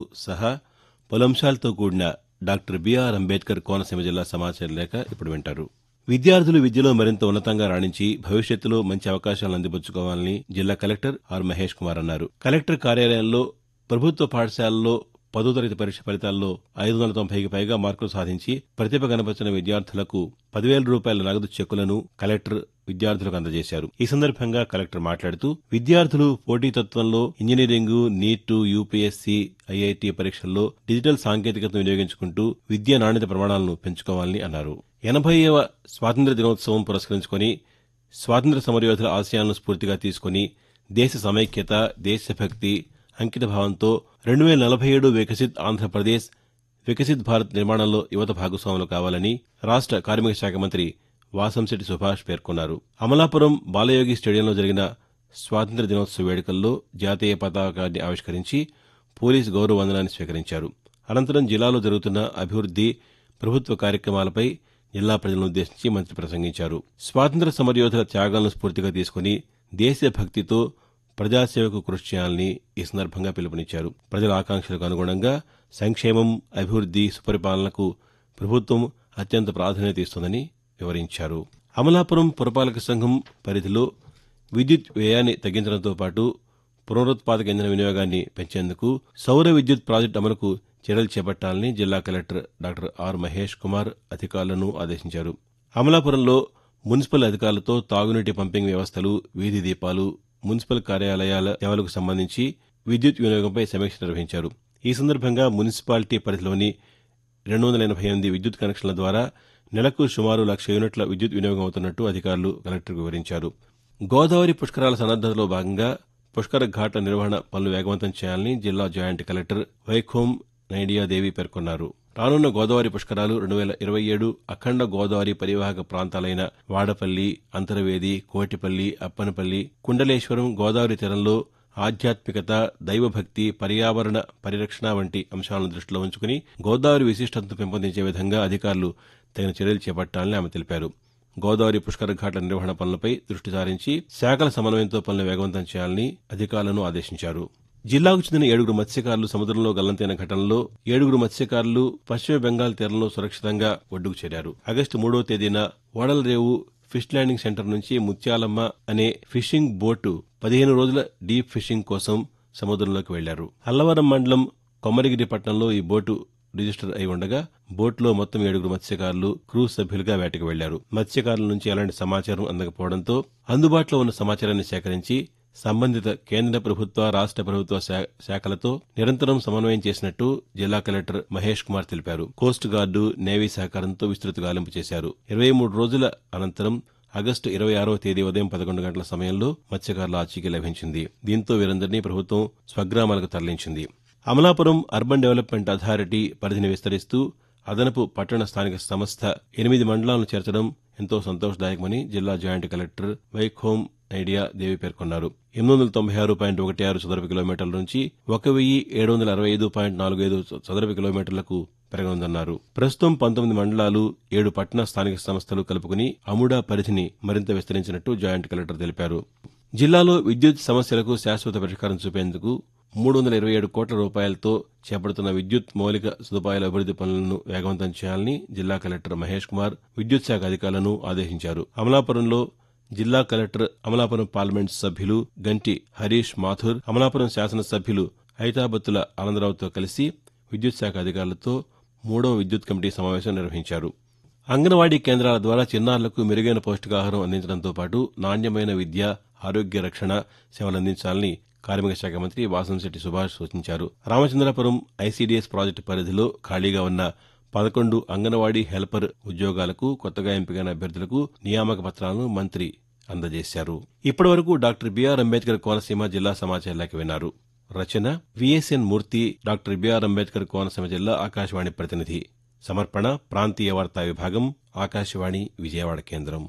సహా పలు అంశాలతో కూడిన డాక్టర్ బీఆర్ అంబేద్కర్ కోనసీమ జిల్లా సమాచార లేఖ ఇప్పుడు వింటారు విద్యార్థులు విద్యలో మరింత ఉన్నతంగా రాణించి భవిష్యత్తులో మంచి అవకాశాలను అందిపుచ్చుకోవాలని జిల్లా కలెక్టర్ ఆర్ మహేష్ కుమార్ అన్నారు కలెక్టర్ కార్యాలయంలో ప్రభుత్వ పాఠశాలల్లో పదో తరగతి పరీక్ష ఫలితాల్లో ఐదు వందల తొంభైకి పైగా మార్కులు సాధించి ప్రతిభ కనపరిచిన విద్యార్థులకు పదివేల రూపాయల నగదు చెక్కులను కలెక్టర్ విద్యార్థులకు అందజేశారు ఈ సందర్భంగా కలెక్టర్ మాట్లాడుతూ విద్యార్థులు పోటీతత్వంలో ఇంజనీరింగ్ నీట్ యూపీఎస్సీ ఐఐటి పరీక్షల్లో డిజిటల్ సాంకేతికతను వినియోగించుకుంటూ విద్యా నాణ్యత ప్రమాణాలను పెంచుకోవాలని అన్నారు ఎనభైవ స్వాతంత్ర్య దినోత్సవం పురస్కరించుకొని స్వాతంత్ర్య సమరయోధుల ఆశయాలను స్ఫూర్తిగా తీసుకుని దేశ సమైక్యత దేశభక్తి అంకిత భావంతో రెండు వేల నలభై ఏడు వికసిత్ ఆంధ్రప్రదేశ్ వికసిత్ భారత్ నిర్మాణంలో యువత భాగస్వాములు కావాలని రాష్ట కార్మిక శాఖ మంత్రి వాసంశెట్టి సుభాష్ పేర్కొన్నారు అమలాపురం బాలయోగి స్టేడియంలో జరిగిన స్వాతంత్ర్య దినోత్సవ వేడుకల్లో జాతీయ పతాకాన్ని ఆవిష్కరించి పోలీస్ గౌరవ వందనాన్ని స్వీకరించారు అనంతరం జిల్లాలో జరుగుతున్న అభివృద్ది ప్రభుత్వ కార్యక్రమాలపై జిల్లా ప్రజలను ఉద్దేశించి మంత్రి ప్రసంగించారు స్వాతంత్ర్య సమరయోధుల త్యాగాలను స్ఫూర్తిగా తీసుకుని దేశభక్తితో ప్రజాసేవకు కృషి చేయాలని ఈ సందర్భంగా పిలుపునిచ్చారు ప్రజల ఆకాంక్షలకు అనుగుణంగా సంక్షేమం అభివృద్ది సుపరిపాలనకు ప్రభుత్వం అత్యంత ప్రాధాన్యత ఇస్తోందని వివరించారు అమలాపురం పురపాలక సంఘం పరిధిలో విద్యుత్ వ్యయాన్ని తగ్గించడంతో పాటు పునరుత్పాదక ఇంధన వినియోగాన్ని పెంచేందుకు సౌర విద్యుత్ ప్రాజెక్టు అమలుకు చర్యలు చేపట్టాలని జిల్లా collector doctor R Mahesh Kumar అధికారులను ఆదేశించారు అమలాపురంలో మున్సిపల్ అధికారులతో తాగునీటి పంపింగ్ వ్యవస్థలు వీధి దీపాలు మున్సిపల్ కార్యాలయాల సేవలకు సంబంధించి విద్యుత్ వినియోగంపై సమీక్ష నిర్వహించారు ఈ సందర్భంగా మున్సిపాలిటీ పరిధిలోని రెండు వందల ఎనభై ఎనిమిది విద్యుత్ కనెక్షన్ల ద్వారా నెలకు సుమారు లక్ష యూనిట్ల విద్యుత్ వినియోగం అవుతున్నట్టు అధికారులు కలెక్టర్కు వివరించారు గోదావరి పుష్కరాల సన్నద్దతలో భాగంగా పుష్కర ఘాట్ల నిర్వహణ పనులు వేగవంతం చేయాలని జిల్లా జాయింట్ కలెక్టర్ వైఖోం నైడియాదేవి పేర్కొన్నారు రానున్న గోదావరి పుష్కరాలు రెండు వేల ఇరవై ఏడు అఖండ గోదావరి పరివాహక ప్రాంతాలైన వాడపల్లి అంతర్వేది కోటిపల్లి అప్పనపల్లి కుండలేశ్వరం గోదావరి తీరంలో ఆధ్యాత్మికత దైవభక్తి పర్యావరణ పరిరక్షణ వంటి అంశాలను దృష్టిలో ఉంచుకుని గోదావరి విశిష్టతను పెంపొందించే విధంగా అధికారులు తగిన చర్యలు చేపట్టాలని ఆమె తెలిపారు గోదావరి పుష్కర ఘాట్ల నిర్వహణ పనులపై దృష్టి సారించి శాఖల సమన్వయంతో పనులు వేగవంతం చేయాలని అధికారులను ఆదేశించారు జిల్లాకు చెందిన ఏడుగురు మత్స్యకారులు సముద్రంలో గల్లంతైన ఘటనలో ఏడుగురు మత్స్యకారులు పశ్చిమ బెంగాల్ తీరంలో సురక్షితంగా ఒడ్డుకు చేరారు ఆగస్టు మూడో తేదీన ఓడలరేవు ఫిష్ ల్యాండింగ్ సెంటర్ నుంచి ముత్యాలమ్మ అనే ఫిషింగ్ బోటు పదిహేను రోజుల డీప్ ఫిషింగ్ కోసం సముద్రంలోకి వెళ్లారు అల్లవరం మండలం కొమ్మరిగిరి పట్టణంలో ఈ బోటు రిజిస్టర్ అయి ఉండగా బోట్లో మొత్తం ఏడుగురు మత్స్యకారులు క్రూజ్ సభ్యులుగా వేటకు వెళ్లారు మత్స్యకారుల నుంచి ఎలాంటి సమాచారం అందకపోవడంతో అందుబాటులో ఉన్న సమాచారాన్ని సేకరించి సంబంధిత కేంద్ర ప్రభుత్వ రాష్ట ప్రభుత్వ శాఖలతో నిరంతరం సమన్వయం చేసినట్టు జిల్లా కలెక్టర్ మహేష్ కుమార్ తెలిపారు కోస్ట్ గార్డు నేవీ సహకారంతో విస్తృత గాలింపు చేశారు ఇరవై మూడు రోజుల అనంతరం ఆగస్టు ఇరవై ఆరవ తేదీ ఉదయం పదకొండు గంటల సమయంలో మత్స్యకారుల ఆచూకీ లభించింది దీంతో వీరందరినీ ప్రభుత్వం స్వగ్రామాలకు తరలించింది అమలాపురం అర్బన్ డెవలప్మెంట్ అథారిటీ పరిధిని విస్తరిస్తూ అదనపు పట్టణ స్థానిక సంస్థ ఎనిమిది మండలాలను చేర్చడం ఎంతో సంతోషదాయకమని జిల్లా జాయింట్ కలెక్టర్ వైఖోం ఐడియా దేవి పేర్కొన్నారు ఎనిమిది వందల తొంభై ఆరు పాయింట్ ఒకటి ఆరు చదరపు కిలోమీటర్ల నుంచి ఒక వెయ్యి ఏడు వందల అరవై ఐదు పాయింట్ నాలుగు ఐదు చదరపు కిలోమీటర్లకు పెరగనుందన్నారు ప్రస్తుతం పంతొమ్మిది మండలాలు ఏడు పట్టణ స్థానిక సంస్థలు కలుపుకుని అముడా పరిధిని మరింత విస్తరించినట్టు జాయింట్ కలెక్టర్ తెలిపారు జిల్లాలో విద్యుత్ సమస్యలకు శాశ్వత పరిష్కారం చూపేందుకు మూడు వందల ఇరవై ఏడు కోట్ల రూపాయలతో చేపడుతున్న విద్యుత్ మౌలిక సదుపాయాల అభివృద్ది పనులను వేగవంతం చేయాలని జిల్లా కలెక్టర్ మహేష్ కుమార్ విద్యుత్ శాఖ అధికారులను ఆదేశించారు అమలాపురంలో జిల్లా కలెక్టర్ అమలాపురం పార్లమెంట్ సభ్యులు గంటి హరీష్ మాథుర్ అమలాపురం శాసనసభ్యులు ఐతాబత్తుల ఆనందరావుతో కలిసి విద్యుత్ శాఖ అధికారులతో మూడవ విద్యుత్ కమిటీ సమావేశం నిర్వహించారు అంగన్వాడీ కేంద్రాల ద్వారా చిన్నారులకు మెరుగైన పౌష్టికాహారం అందించడంతో పాటు నాణ్యమైన విద్య ఆరోగ్య రక్షణ సేవలు అందించాలని కార్మిక శాఖ మంత్రి వాసంశెట్టి సుభాష్ సూచించారు రామచంద్రపురం ఐసీడీఎస్ ప్రాజెక్టు పరిధిలో ఖాళీగా ఉన్న పదకొండు అంగన్వాడీ హెల్పర్ ఉద్యోగాలకు కొత్తగా ఎంపికైన అభ్యర్థులకు నియామక పత్రాలను మంత్రి అందజేశారు ఇప్పటివరకు డాక్టర్ బీఆర్ అంబేద్కర్ కోనసీమ జిల్లా సమాచారాలకి విన్నారు రచన V S N Murthy doctor B R Ambedkar Konaseema జిల్లా ఆకాశవాణి ప్రతినిధి సమర్పణ ప్రాంతీయ వార్తా విభాగం ఆకాశవాణి విజయవాడ కేంద్రం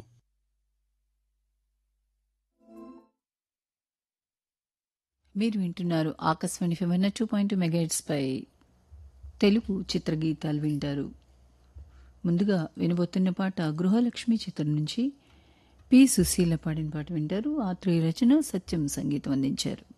మీరు వింటున్నారు ఆకాశవాణి ఫివన్న టూ పాయింట్ పై తెలుగు చిత్రగీతాలు వింటారు ముందుగా వినబోతున్న పాట గృహలక్ష్మి చిత్రం నుంచి పి సుశీల పాడిన పాట వింటారు ఆత్రేయ రచన సత్యం సంగీతం అందించారు